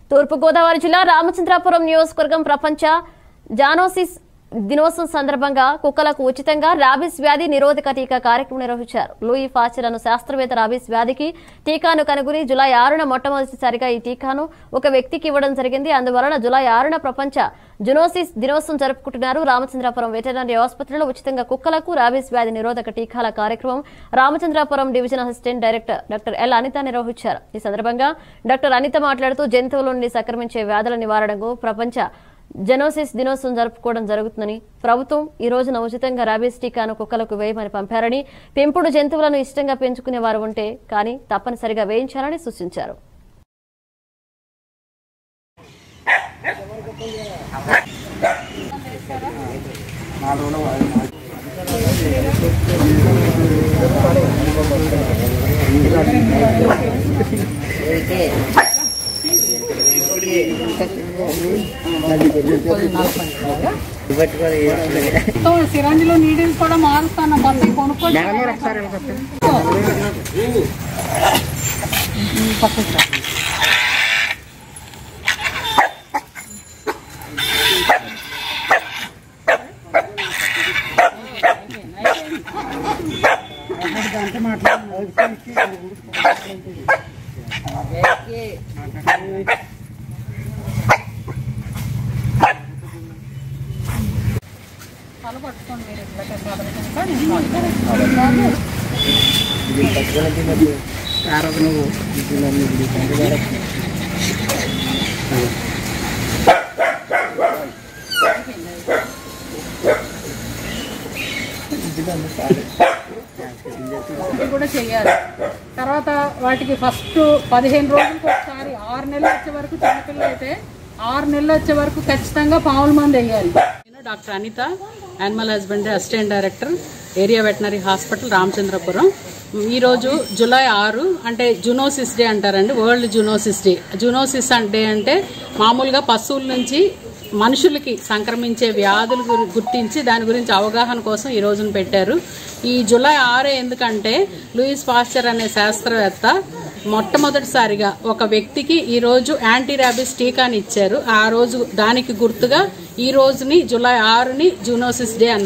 తూర్పుగోదావరి జిల్లా రామచంద్రాపురం నియోజకవర్గం ప్రపంచ జానోసిస్ దినోత్సవం సందర్భంగా కుక్కలకు ఉచితంగా రాబీస్ వ్యాధి నిరోధక టీకా కార్యక్రమం నిర్వహించారు లూయి ఫాచర్ అను శాస్త్రవేత్త రాబీస్ వ్యాధికి టీకాను కనుగొని జులై ఆరున మొట్టమొదటిసారిగా ఈ టీకాను ఒక వ్యక్తికి ఇవ్వడం జరిగింది అందువలన జులై ఆరున ప్రపంచ జునోసిస్ దినోత్సవం జరుపుకుంటున్నారు రామచంద్రాపురం వెటర్నరీ ఆసుపత్రిలో ఉచితంగా కుక్కలకు రాబీస్ వ్యాధి నిరోధక టీకాల కార్యక్రమం Ramachandrapuram division assistant director doctor L Anitha నిర్వహించారు ఈ సందర్భంగా డాక్టర్ అనిత మాట్లాడుతూ జంతువుల నుండి సంక్రమించే వ్యాధుల నివారణకు ప్రపంచ జనోసిస్ దినోత్సవం జరుపుకోవడం జరుగుతుందని ప్రభుత్వం ఈ రోజున ఉచితంగా రాబీస్ టీకాను కుక్కలకు వేయమని పంపారని పెంపుడు జంతువులను ఇష్టంగా పెంచుకునే వారు ఉంటే కానీ తప్పనిసరిగా వేయించాలని సూచించారు మొత్తం సిరంజిలో నీడిల్స్ కూడా మారుస్తాను కొత్త కొనుక్కోవచ్చు పక్కకు రా. తల పట్టుకోండి మీరు ఇట్లా కదలకుండా నేను పట్టుకుంటాను. ఇది కూడా చేయాలి తర్వాత వాటికి ఫస్ట్ పదిహేను రోజులకు ఒకసారి ఆరు నెలలు వచ్చే వరకు చిన్నపిల్లలు అయితే ఆరు నెలలు వచ్చే వరకు ఖచ్చితంగా పావుల మంది వేయాలి నేను doctor Anitha animal husbandry assistant director area veterinary hospital Ramachandrapuram ఈరోజు జూలై ఆరు అంటే జునోసిస్ డే అంటారండి world zoonosis day zoonosis day అంటే మామూలుగా పశువుల నుంచి మనుషులకి సంక్రమించే వ్యాధులు గురి- గుర్తించి దాని గురించి అవగాహన కోసం ఈ రోజున పెట్టారు ఈ జూలై ఆరు ఎందుకంటే లూయిస్ పాస్చర్ అనే శాస్త్రవేత్త మొట్టమొదటిసారిగా ఒక వ్యక్తికి ఈ రోజు యాంటీ ర్యాబిస్ టీకాని ఇచ్చారు ఆ రోజు దానికి గుర్తుగా ఈ రోజుని జూలై ఆరుని జూనోసిస్ డే అన్నారు